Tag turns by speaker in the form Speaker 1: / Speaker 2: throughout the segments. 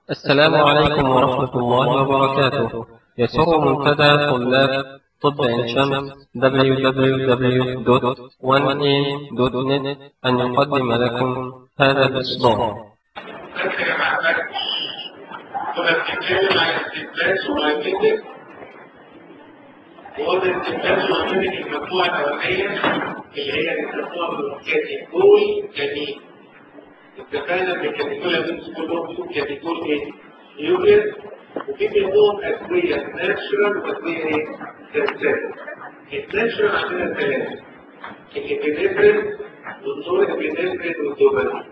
Speaker 1: السلام عليكم ورحمة الله وبركاته يسر منتدى طلاب طب عين شمس www.1am.net أن يقدم لكم هذا الإصدار
Speaker 2: بس يا جماعة بس كنا بنتكلم عن استبدال ومايميتك وقلنا استبدال ومايميتك المجموعة الأولانية اللي هي بيسموها بالكاتيكول جميل اتفقنا ان الكاتيكول بيمس كلهم فيهم كاتيكول ايه؟ يوجد وفي منهم أدوية ناتشرال وأدوية ايه؟ سنساتيك الناتشرال عندنا ثلاثة الإبينفرين والنور الإبينفرين والدوبامين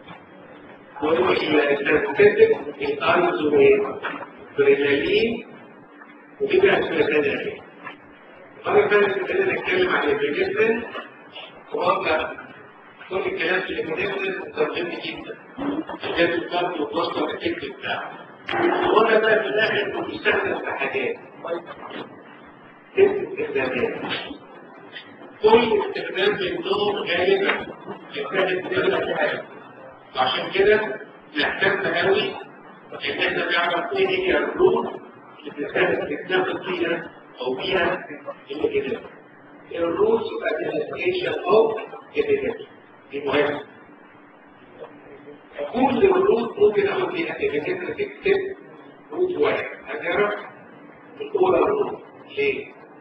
Speaker 2: والسنساتيك الايزومين برينالين وفي بقى اسمها ثانية ايه؟ المرة اللي فاتت ابتدينا نتكلم عن الإبينفرين وقلنا كل الكلام في الإبينفرين مهم جدا عشان الفرد والوصلة الفكر بتاعه وقلنا بقى في الآخر إنه بيستخدم في حاجات ست استخدامات كل استخدام منهم غالبا يستخدم في حاجة وعشان كده نهتم قوي ان احنا نعرف ايه هي الروت اللي بتستخدم فيها او فيها الابيديميك الروت ادمنستريشن اوف ابيديميك دي مهمه كل الروت ممكن اخد فيها ابيديميك تكتب روت واحد هنعرف الاولى الروت ليه؟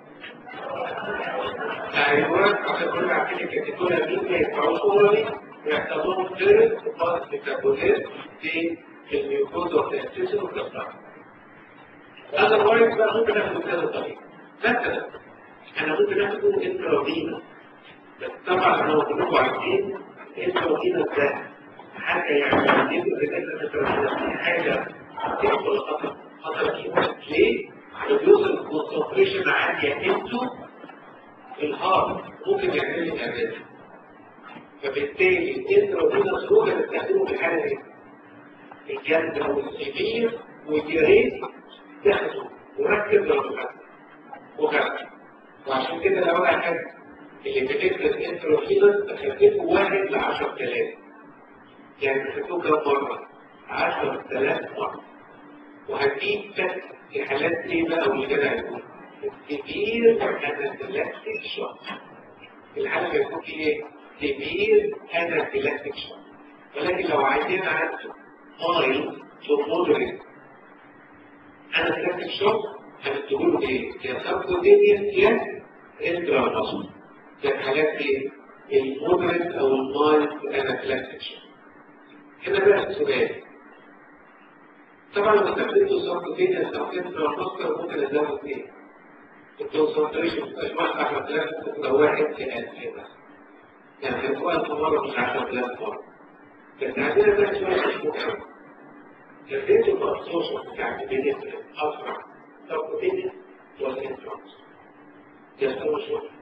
Speaker 2: ايوه عشان كنا عارفين الكاتيكولا مين ما يدفعوش اورالي ويحتاجون ثيرد وفاضل ميتابوليزم في الميوكوز والانسيسون والكسر هذا الوايد بقى ممكن اخده بهذا الطريقه مثلا انا ممكن اخده انترافينا بس طبعا لو كلكم عارفين انترافينا ده حاجه يعني يجب ان انترافينا حاجه تحصل خطر خطر كبير ليه؟ بيوصل كونسنتريشن عاليه انتو الهارت ممكن يعمل لي اعداد فبالتالي الانترافينوس روجا بتستخدمه في الحاله دي الجلد او السيفير والجريد تاخده وركز لو تخدم وخدم وعشان كده لو انا اخدت اللي بتكتب الانترافينوس بخففه واحد ل 10000 يعني بخففه كم مره؟ 10000 مره وهديك في حالات ايه بقى واللي كده هيكون السيفير انافيلاكتيك شوك الحاله بيكون فيه ايه؟ سيفير انافيلاكتيك شوك ولكن لو عايزين عنده مايل تو مودريت انافيلاكتيك شوك هنكتبوا ايه؟ يا سبكوتينيوس يا انتراماسول ده الحالات ايه؟ المودريت او المايل انافيلاكتيك شوك هنا بقى السؤال طبعا لو استخدمت سبكوتينيوس او انتراماسول ممكن ازود ايه؟ الكونسنتريشن مش واحد 10000 ممكن لو واحد في 1000 بس يعني هيبقى 1000 مرة مش 10000 مرة بس عندنا بقى سؤال مش مهم الريت اوف ابسورشن بتاع البينيس اسرع سبكوتينيوس ولا انترامس يستوي شوية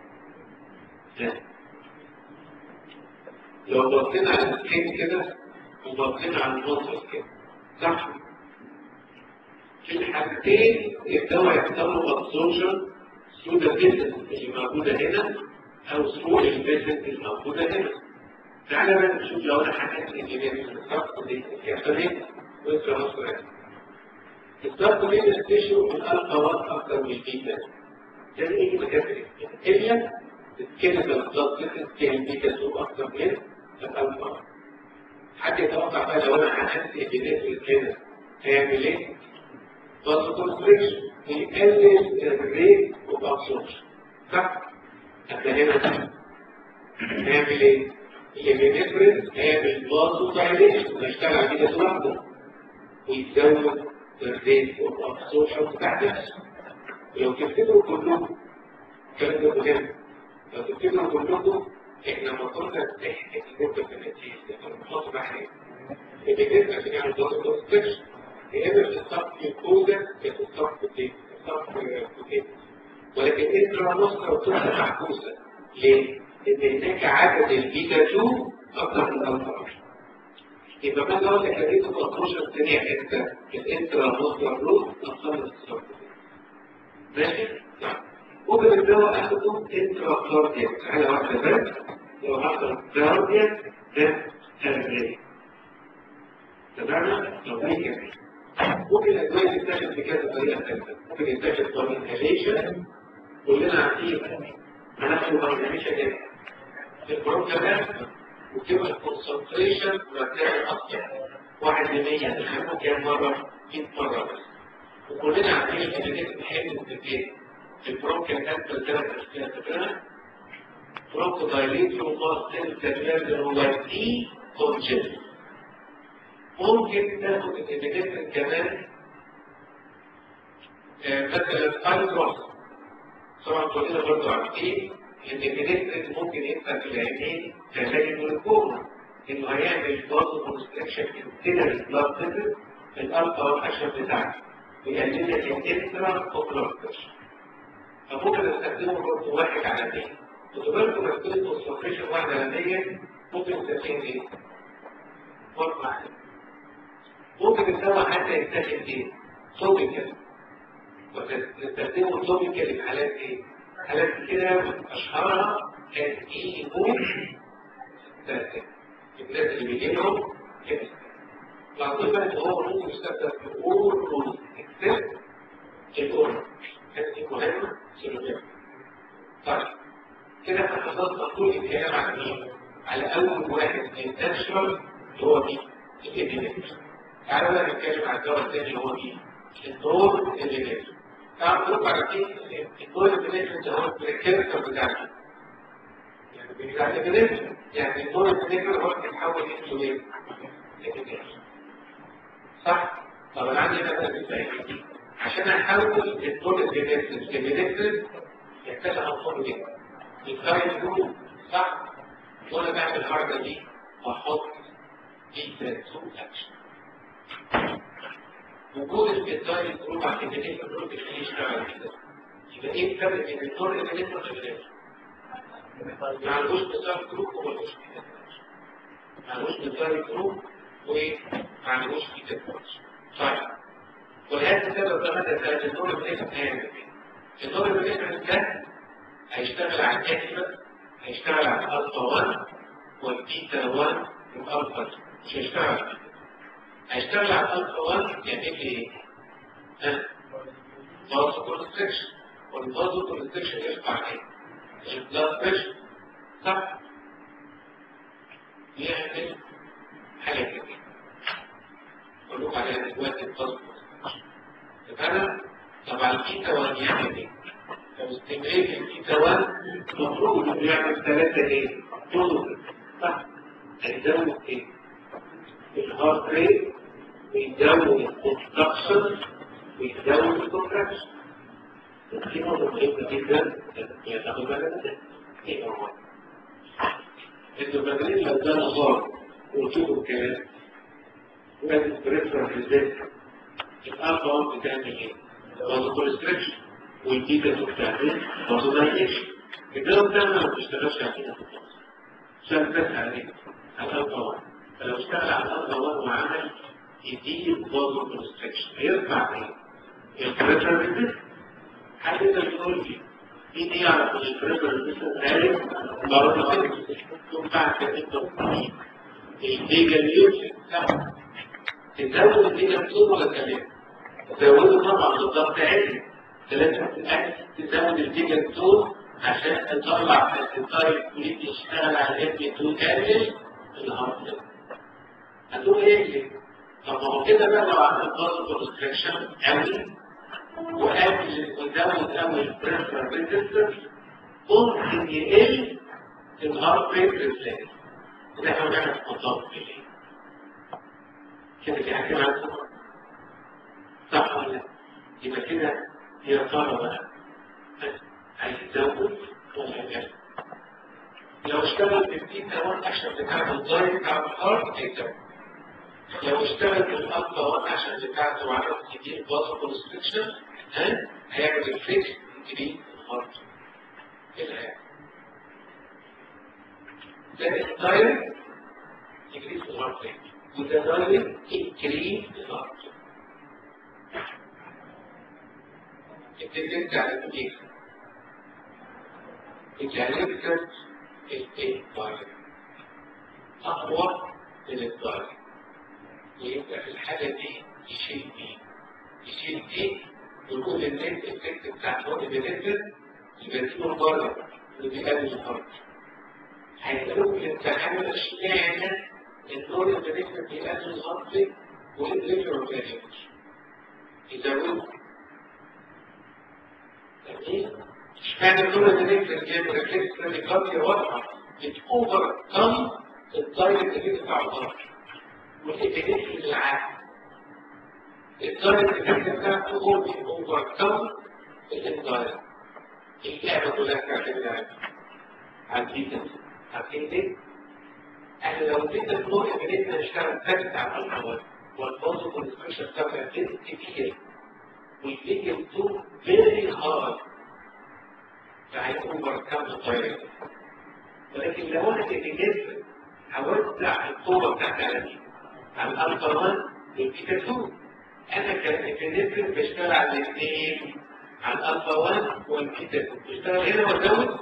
Speaker 2: لو بصينا على السكين كده وبصينا على المنظر كده صح في الحالتين الدواء يحصل له ابسورشن ثرو ذا فيسل اللي موجوده هنا او ثرو الفيسل الموجوده هنا تعالى بقى نشوف لو انا حكيت الانجينير من الضغط دي يحصل ايه وانت مصر الضغط دي التيشو من الالفا 1 اكتر من البيتا ده ايه اللي كاتب الا الكيميكال بلاد سيستم البيتا 2 اكتر من الالفا 1 حد يتوقع بقى لو انا حكيت الانجينير كده هيعمل ايه؟ برضه كونستريكشن يقلل الريت اوف ابسوربشن صح؟ احنا هنا نعمل ايه؟ اللي بنفرد هيعمل بازو دايليشن ويشتغل على كده لوحده ويزود الريت اوف ابسوربشن بتاع نفسه ولو تفتكروا كلكم الكلام ده مهم لو تفتكروا كلكم احنا لما كنا نحكي النقطه في النتيجه كنا بنحط بحث اللي بنفرد عشان يعمل بازو كونستريكشن يا اما في الصف الكوزا يا في الصف الصف الكوزا ولكن انترا بتبقى محبوسه ليه؟ ان هناك عدد البيتا 2 اكثر من الالفا يبقى ما لو لك اديته 13 سنه انت الانترا مصدر روت اقل من الصف ماشي؟ ممكن الدواء اخده انترا كاردياك على واحده بس لو حصل كاردياك ده هرموني تمام لو دي كده ممكن الادويه تتاخد بكذا طريقه ثالثه ممكن يتاخد بالانهاليشن كلنا عارفين هناخد بالانهاليشن ايه البروكلام وتبقى الكونسنتريشن مرتاح اكتر واحد لمية تخافوا كام مرة 100 مرة بس وكلنا عارفين ان دي بتحب البيت البروكل كانت ثلاث اشكال فاكرها برونكو دايليت وماس سيل اللي هو دي كونجن ممكن تاخد الانهبيتن كمان آه، مثلا ايدروس طبعا كلنا برضه عارفين ان الانهبيتن ممكن يدخل في العينين كذلك الكوما انه هيعمل برضه كونستركشن كده البلاد فيزل الالفا والاشهر بتاعته ويقلل لك الاكسترا اوكلار فممكن استخدمه برضه واحد على 100 خدوا بالكم مسؤوليه الكونسنتريشن واحد على 100 ممكن تسميه ايه؟ فرق واحد ممكن الدواء حتى يتاخد ايه؟ توبيكال نستخدمه توبيكال في حالات ايه؟ حالات كده اشهرها كانت ايه يكون الناس اللي بيجيبهم كده العظيمة ان هو ممكن يستخدم في الاور كروز اكسبت الاور كانت دي مهمة سلوكية طيب كده احنا خلصنا كل الكلام عن مين؟ على اول واحد الناتشرال اللي هو مين؟ الابيليتي تعالوا بقى نتكلم عن الدواء الثاني اللي هو مين؟ الدور الابيليتي تعالوا نروح على ايه؟ الدور الابيليتي ده هو البريكيرسر بتاعنا يعني بتاع الابيليتي يعني الدور الابيليتي هو بيتحول انتو ايه؟ صح؟ طب انا عندي مثلا ازاي؟ عشان احول الدور الابيليتي الابيليتي يحتاج انظمه جدا الفايل جروب صح؟ وانا بعمل الحركه دي واحط دي ترانسفور اكشن وجود البيتايل جروب على الكتاب جروب بيخليه يشتغل كده يبقى ايه الفرق بين الدور الابيليتي والابيليتي؟ ما عندوش بيتايل جروب وما عندوش ما عندوش بيتايل جروب وما عندوش بيتايل طيب ولهذا السبب ده مدى ثلاث الدور الابيليتي هيعمل ايه؟ الدور الابيليتي ده هيشتغل على الأكبر هيشتغل على الألفا 1 والبيتا 1 والألفا 2 مش هيشتغل على البيتا هيشتغل على الألفا 1 يعمل لي إيه؟ ها؟ فازو كونستريكشن والفازو كونستريكشن يرفع إيه؟ البلاد بريشر صح؟ يعمل حاجة كده أقول لكم عليها دلوقتي الفازو كونستريكشن فأنا طبعا البيتا 1 يعمل إيه؟ فاستمرارية الكتوان المفروض انه يعمل ثلاثة ايه؟ طول صح؟ هيزود ايه؟ الهارت ريت ويزود الكونستراكشن ويزود الكونتراكشن في نقطة مهمة جدا تاخد بالك منها ايه هو؟ الدوبامين لو ده نظام وشوفوا الكلام وادي البريفرال ريزيست الالفا بتعمل ايه؟ برضه كونستراكشن والبيتا بتاعتين برضه ما يقلش الجو بتاعنا ما بتشتغلش على كده عشان بس عليه على الالفا 1 فلو اشتغل على الالفا 1 وعمل يديه برضه كونستراكشن هيرفع ايه؟ البريفرال ريزيست حد يقدر يقول لي مين يعرف ان البريفرال ريزيست عارف برضه كده ينفع كده الديجا نيوتن صح تزود الديجا نيوتن ولا كمان؟ تزوده طبعا بالضغط عالي لازم تزود الفيجن تول عشان تطلع الستايل كليت يشتغل على الام 2 كامل الهارد هتقول ايه طب ما هو كده بقى لو عملت برضه كونستراكشن قوي وقبل وزود قوي البريفرال ريزيستنس ممكن يقل الهارد ريت ريفلكس وده احنا بنعمل في مطلب كده في حاجه معاكم صح ولا لا؟ يبقى كده هي ترى بقى هيتزود ولا لا لو اشتغل بالبيتا 1 عشان بتاعته الدايركت على الهارت هيتزود لو اشتغل بالالفا 1 عشان بتاعته وعمل كتير باز كونستريكشن ها هيعمل الفيكس يجري الهارت كده يعني ده الدايركت يجري في الهارت وده دايركت يجري في الهارت اتفقت على ايه؟ اتعلمت الايه طالب اقوى من الطالب ويبقى في الحالة دي يشيل دي يشيل دي ويقول النت الفكت بتاع النور بنفسه يبقى دي من بره اللي بيقلل الأرض هيسألوك في الامتحان اشمعنى النور بنفسه بيقلل الأرض والإنفليشن ما بيقللش يزودوا اشمعنى النور بنفسه بيعمل ريفلكس راديكالية واضحة بتأوفر كم الدايركت اللي بتاع الأرض والإبنيشن العام الدايركت اللي بتاعته هو بيأوفر كم الإندايركت اللعبة كلها بتعتمد على عارفين ليه؟ احنا لو ادينا النور ابنتنا نشتغل ثابت على الأول والبوزيتيف والسبيشال بتاعت activity كتير والفيجن تو فيري هارد فهيكون مركب الدايركت ولكن لو انا كديجيت هوزع القوه بتاعتي على دي على الالفا 1 والبيتا 2 انا كديجيت بشتغل على الاثنين على الالفا 1 والبيتا 2 بشتغل هنا وازود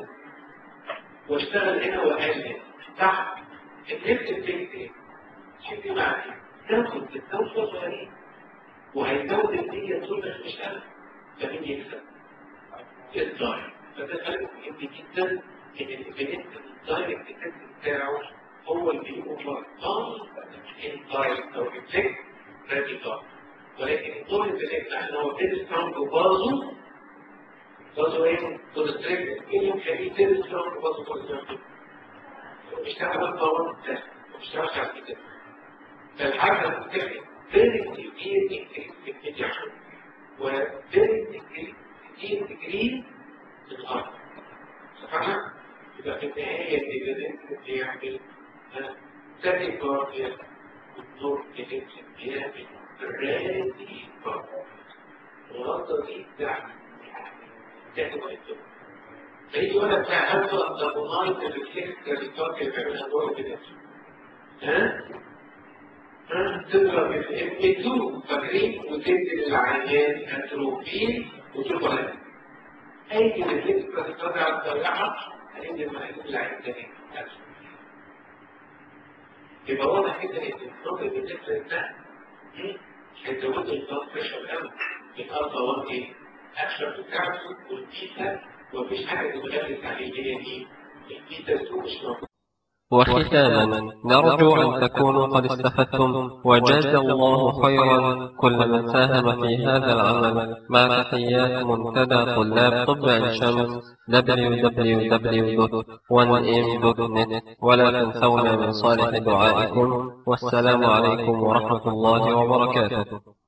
Speaker 2: واشتغل هنا واقلل صح النفس بتكتب شوف دي معنى تاخد التوصل صغيرين وهيزود الدنيا طول ما مش انا فمين يكسب الدايركت فده فرق مهم جدا ان البنت الدايركت تكت بتاعه هو اللي بيأوفر ضم الدايركت او الفليك راديكال ولكن الدور البنت عشان هو فيري سترونج وبازو بازو ايه؟ كونستريكت ايه اللي مخليه فيري سترونج وبازو كونستريكت بيشتغل على الباور ده ما بيشتغلش على كده فالحاجه اللي بتعمل فيري كتير انتجريشن وفيري كتير تجريد الارض فاهمة؟ يبقى في النهاية الإيفيدنس بيعمل تاني كارديا والدور إيفيدنس بيعمل رادي كارديا الغلطة دي بتاعت تاني كارديا فيجي ولا بتاع ألفا دابونايت ريفلكس كارديا بيعملها دور إيفيدنس ها؟ ها؟ تضرب الام 2 فاكرين وتدي للعيان اتروبين وتروبين اي ريفلكس بتتابع على الطريقه هيدي المعلومات اللي عايز تاني يبقى واضح جدا ان النقطه بالنسبه لده هيزود البلاد بريشر قوي الالفا 1 ايه؟ اكشن بتاعته والبيتا ومفيش حاجه تتغلس عليه اللي هي دي البيتا 2 مش موجوده
Speaker 1: وختاما نرجو أن تكونوا قد استفدتم وجاز الله خيرا كل من ساهم في هذا العمل مع تحيات منتدى طلاب طب عين شمس www.1m.net ولا تنسونا من صالح دعائكم والسلام عليكم ورحمة الله وبركاته